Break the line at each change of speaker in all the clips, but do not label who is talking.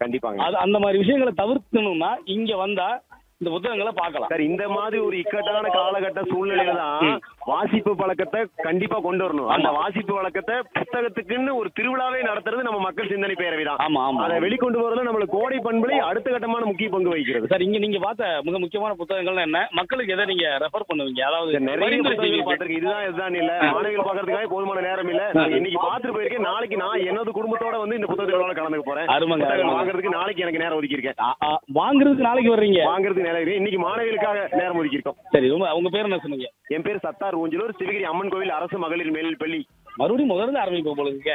கண்டிப்பாங்க
அது அந்த மாதிரி விஷயங்களை தவிர்க்கணும்னா இங்க வந்தா இந்த புத்தகங்களை பார்க்கலாம்
சார் இந்த மாதிரி ஒரு இக்கட்டான காலகட்ட சூழ்நிலையில தான் வாசிப்பு பழக்கத்தை கண்டிப்பா கொண்டு வரணும் அந்த வாசிப்பு பழக்கத்தை புத்தகத்துக்குன்னு ஒரு திருவிழாவே நடத்துறது நம்ம மக்கள் சிந்தனை பேரவை தான்
ஆமா ஆமா
அதை வெளிக்கொண்டு வரதுல நம்மளுக்கு கோடை பண்பலை அடுத்த கட்டமான முக்கிய பங்கு வகிக்கிறது
சார் இங்க நீங்க பார்த்த மிக முக்கியமான புத்தகங்கள் என்ன மக்களுக்கு எதை நீங்க ரெஃபர் பண்ணுவீங்க அதாவது
சார், நிறைய
பரிந்துரை
புத்தகங்கள்
செய்வீங்க.
பார்த்திருக்கேன் இதுதான் இதுதான் இல்ல மாணவிகள் பாக்குறதுக்காக போதுமான நேரம் இல்ல நான் இன்னைக்கு பார்த்துட்டு போயிருக்கேன் நாளைக்கு நான் எனது குடும்பத்தோட வந்து இந்த புத்தகத்தோட கலந்துக்க போறேன்
அருமைங்க,
புத்தகங்கள்
அருமைங்க.
வாங்குறதுக்கு நாளைக்கு எனக்கு நேரம் ஒதுக்கியிருக்கேன்
ஆ, ஆ, வாங்குறதுக்கு நாளைக்கு வர்றீங்க
வாங்குறதுக்கு நேரம் இருக்கு. இன்னைக்கு மாணவிகளுக்காக நேரம் ஒதுக்கியிருக்கோம்
சரி உங்க உங்க பேர் என்ன சொன்னீங்க
என் பேர் சத்தார் ஊஞ்சலூர் சிவகிரி அம்மன் கோவில் அரசு மகளிர் மேல் பள்ளி
மறுபடியும் முதல்ல ஆரம்பிப்போம் போல இருக்கே.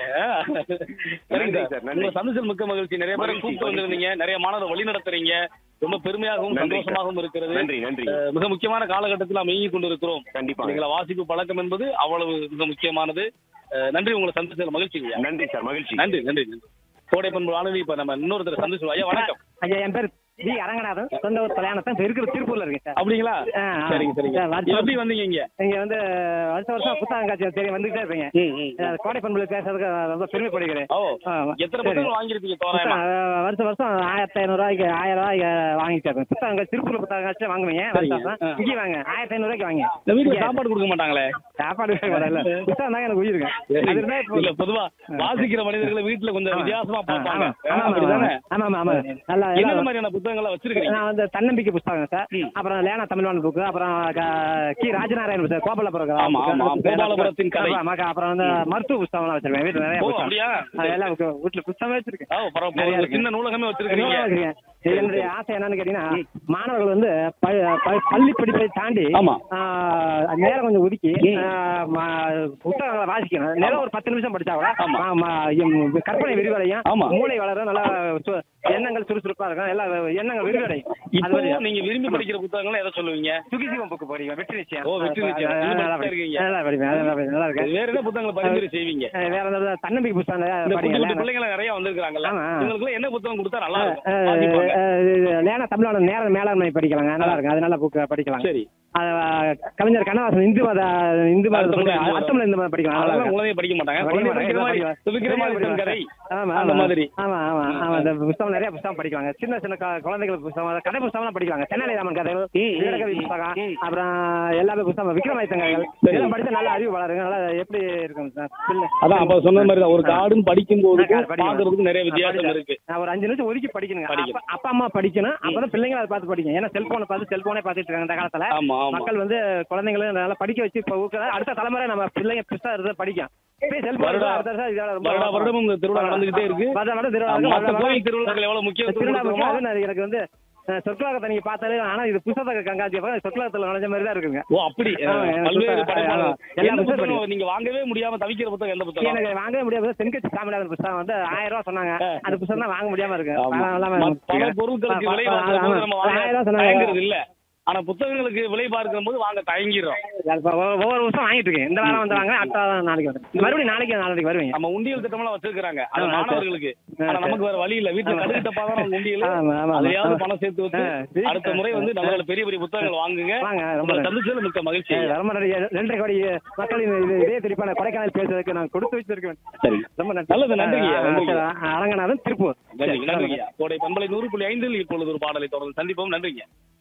சரிங்க
நன்றி சார், நன்றி.
உங்க சந்தோஷம் மிக்க மகிழ்ச்சி நிறைய பேரை
மகிழ்ச்சி,
கூப்பிட்டு வந்திருந்தீங்க நிறைய மாணவரை வழி நடத்துறீங்க ரொம்ப பெருமையாகவும்
நன்றி சார்.
சந்தோஷமாகவும் இருக்கிறது
நன்றி நன்றி
அஹ், மிக முக்கியமான காலகட்டத்தில் நாம் இயங்கிக் கொண்டிருக்கிறோம்
கண்டிப்பா
சரிங்களா வாசிப்பு பழக்கம் என்பது அவ்வளவு மிக முக்கியமானது அஹ், நன்றி உங்களை சந்திச்சதுல மகிழ்ச்சி ஐயா.
நன்றி சார் மகிழ்ச்சி
நன்றி நன்றி நன்றி கோடை பண்பு ஆனவி இப்ப நம்ம இன்னொருத்தர் சந்திச்சு ஐயா வணக்கம்
ஐயா என் பேர் வி அரங்கநாதன் சொந்த ஊர் கல்யாணத்தை இப்ப இருக்கிற திருப்பூர்ல இருக்கேன் சார்
அப்படிங்களா
ஆ, ஆ.
சரிங்க சரிங்க
ஆ, வருஷம்
எப்படி வந்தீங்க இங்க
இங்க வந்து வருஷ வருஷம் புத்தகம் காட்சி தெரியும் வந்துகிட்டே இருப்பீங்க
ம், ம்.
அஹ், கோடை பண்புல பேசுறதுக்கு ரொம்ப பெருமைப்படுகிறேன்
ஓ
ஆ,
எத்தனை
சரி.
புத்தகம் வாங்கியிருப்பீங்க தோராயமா
புத்தகம், அஹ், வருஷம் வருஷம் ஆயிரத்தி ஐநூறு ரூபாய்க்கு ஆயிரம் ரூபாய்க்கு வாங்கிட்டு இருப்பேன் புத்தகம் திருப்பூர் புத்தகம் காட்சி வாங்குவீங்க
சரிங்க.
வருஷம் வருஷம்.
ஆ.
இங்கே வாங்க ஆயிரத்தி ஐநூறு ரூபாய்க்கு வாங்க
இந்த வீட்டுல
இங்க
சாப்பாடு கொடுக்க மாட்டாங்களே
சாப்பாடு வரல புத்தகம் தாங்க எனக்கு உயிருங்க அது இருந்தா இப்போ
இல்ல பொதுவா வாசிக்கிற மனிதர்களை வீட்டுல கொஞ்சம் வித்தியாசமா
ஆ,
பார்ப்பாங்க
ஆமா, ஆமா,
அப்படிதானே
ஆமா ஆமா ஆமா நல்லா
என்னென்ன
எல்லாம்
மாதிரியான புத்தகங்களை வச்சிருக்கீங்க
நான் வந்து தன்னம்பிக்கை புத்தகம் சார்
ம்.
அப்புறம் லேனா தமிழ்வாணன் புக்கு அப்புறம் க- கி ராஜநாராயண் புத்தகம் கோபாலபுரம்
ஆமா, ஆமா. கோபாலபுரத்தின் கதை.
ஆமா, அப்புறம் வந்து மருத்துவ புத்தகம்லாம் வச்சிருக்கேன் வீட்டுல நிறைய
ஓ
புத்தகம்
அப்படியா
அது எல்லாம் புக்கு- வீட்டுல புத்தகமே வச்சிருக்கேன்
ஓ பரவாயில்ல
நிறைய
ஒரு
இருக்கு.
சின்ன நூலகமே வச்சிருக்கீங்க
நிறைய வச்சிருக்கேன். இது என்னுடைய ஆசை என்னன்னு கேட்டீங்கன்னா மாணவர்கள் வந்து ப- ப- பள்ளி படிப்பை தாண்டி
ஆமா.
ஆ, நேரம் கொஞ்சம் ஒதுக்கி
ம்.
ஆ, ம- புத்தகங்களை வாசிக்கணும் நேரம் ஒரு பத்து நிமிஷம் படிச்சா கூட
ஆமா.
ஆ, ம- எம் கற்பனை விரிவடையும்
ஆமா.
மூளை வளரும் நல்லா சு- எண்ணங்கள் சுறுசுறுப்பா இருக்கும் எல்லா எண்ணங்கள் விரிவடையும் அது
இப்போ
மாதிரி
நீங்க விரும்பி படிக்கிற புத்தகங்களை எதை சொல்லுவீங்க
சுகிசிவம் புக்கு போறீங்க வெற்றி நிச்சயம்
ஓ, வெற்றி நிச்சயம்.
அது
இன்னும்
நல்லா
படிச்சுட்டே இருக்கீங்க.
நல்லா படிப்பேன் நல்லா படிப்பேன். நல்லா இருக்கு
வேற என்ன புத்தகங்களை பரிந்துரை செய்வீங்க
அஹ் வேற ஏதாவது தன்னம்பிக்கை புத்தகம் நிறைய
இந்த குட்டி குட்டி
படிங்க.
பிள்ளைங்க நிறைய வந்திருக்காங்கல்ல
ஆமா.
இவங்களுக்கு என்ன புத்தகம் கொடுத்தா நல்லா
அஹ்
இருக்கும் வாசிப்பாங்க.
அஹ் லேனா தமிழோட நேர மேலாண்மை படிக்கலாங்க நல்லா இருக்கு அது நல்ல புக்கு படிக்கலாம்
சரி
அது, அஹ், கவிஞர் கண்ணதாசன் இந்து மத இந்து மத
அர்த்தமுள்ள
புத்தகம்,
இந்து மதம்.
அர்த்தமுள்ள இந்து மதம் படிக்கலாம் நல்லா
அதெல்லாம்
இருக்கு.
குழந்தைய படிக்க மாட்டாங்க
படிக்க
குழந்தைய படிக்கிற மாதிரி
மாட்டாங்க.
விக்ரமாதித்தன் கதை
ஆமா,
அந்த
ஆமா.
மாதிரி
ஆமா ஆமா ஆமா இந்த புத்தகம் நிறைய புத்தகம் படிக்கலாங்க சின்ன சின்ன க- குழந்தைகள் புத்தகம் அதாவது கதை புத்தகம்லாம் படிக்கலாங்க தென்னாலிராமன் கதைகள்
ம்,
வீரகவி
ம்,
புத்தகம்
ம்.
அப்புறம் எல்லாமே புத்தகம் விக்ரமாதித்தன் கதைகள்
சரி.
இதெல்லாம் படிச்சா நல்ல அறிவு வளருங்க நல்லா எப்படி இருக்கும் சார் பிள்ளை-
அதான் அப்ப சொன்ன மாதிரி தான் ஒரு கார்டும் படிக்கும் போது
ஆ, படிக்கலாம்.
பாக்குறதுக்கு நிறைய வித்தியாசம்
படிக்கலாம்.
இருக்கு
நான் ஒரு அஞ்சு நிமிஷம் ஒதுக்கி படிக்கணுங்க
படிக்கணும்.
அப்பா- அப்பா அம்மா படிக்கணும் அப்பதான் பிள்ளைங்க அதை பார்த்து படிக்கணும் ஏன்னா செல்போனை பார்த்து செல்போனே பார்த்துட்டு இருக்காங்க இந்த காலத்துல
ஆமா ஆமா
மக்கள் வந்து குழந்தைங்களும் நல்லா படிக்க வச்சு இப்போ ஊக்குற அடுத்த தலைமுறை நம்ம பிள்ளைங்க புதுசா இருந்தா படிக்கும் இப்பயே செல்போன்
வருடா-
அடுத்த வருஷம் இதோட ரொம்ப-
வருடா வருடமும் இந்த திருவிழா நடந்துகிட்டே இருக்கு
வருடா வருடம் திருவிழா
ஆமா,
இருக்கு.
மத்த
வருடா வருடம்
கோயில் திருவிழாக்கள் எவ்வளவு முக்கியத்துவம்
திருவிழா
கொடுக்குறோமோ,
முக்கியம். அது எனக்கு வந்து அஹ், சொற்களாகத்தை நீங்க பார்த்தாலே ஆனா இது புத்தக கண்காட்சி அப்ப சொற்களாகத்துல நுழைஞ்ச மாதிரி தான் இருக்குங்க
ஓ அப்படி
ஆமா, எனக்கு
பல்வேறு
புத்தகம்,
படைப்பாளர்
ஆமா. எல்லா
எந்த
புத்தகம்
புத்தகம் நீங்க வாங்கவே முடியாம தவிக்கிற புத்தகம் எந்த புத்தகம்
எனக்கு வாங்கவே முடியாது தென்கட்சி சாமிநாதன் புத்தகம் வந்து ஆயிரம் ரூபாய் சொன்னாங்க அந்த புத்தகம் தான் வாங்க முடியாம இருக்கு
ஆமா.
பணம் இல்லாம
மத்த பல பொருட்களுக்கு விலை பார்க்கிற போது நம்ம வாங்க
ஆயிரம் ரூபாய் சொன்னாங்க
தயங்குறது இல்ல ஆனா புத்தகங்களுக்கு விலை பார்க்கிற போது வாங்க தயங்கிடுறோம்
இப்ப ஒவ்வொரு ஒவ்வொரு வருஷம் வாங்கிட்டு இருக்கேன் இந்த வாரம் வந்து வாங்க அடுத்த வாரம் நாளைக்கு வரும் மறுபடியும் நாளைக்கு நாளைக்கு வருவீங்க
நம்ம உண்டியல் திட்டமெல்லாம் வச்சிருக்காங்க அது
ஆமா,
மாணவர்களுக்கு
சரி.
ஆனா நமக்கு வேற வழி இல்ல வீட்டுல
ஆமா.
கடுகு டப்பா தான் உண்டியல்
ஆமா, ஆமா,
அதையாவது
ஆமா.
பணம் சேர்த்து வச்சு
ஆ, சரி.
அடுத்த முறை வந்து நம்மள பெரிய பெரிய புத்தகங்கள் வாங்குங்க
வாங்க, ரொம்ப
உங்களை
நன்றி.
சந்திச்சதுல மிக்க மகிழ்ச்சி
ஏய், ரொம்ப நன்றி ரெண்டரை கோடி மக்களின் இது இதே திருப்பான கொடைக்கானல் பேசுறதுக்கு நான் கொடுத்து வச்சிருக்கேன்
சரி
ரொம்ப நன்றி
நல்லது, நன்றிங்க,
ஆ,
நன்றிங்க.
சரி, அரங்கநாதன் திருப்பூர்
நன்றி நன்றிங்க கோடை பண்பலை நூறு புள்ளி ஐந்தில் இப்பொழுது ஒரு பாடலை தொடர்ந்து சந்திப்போம் நன்றிங்க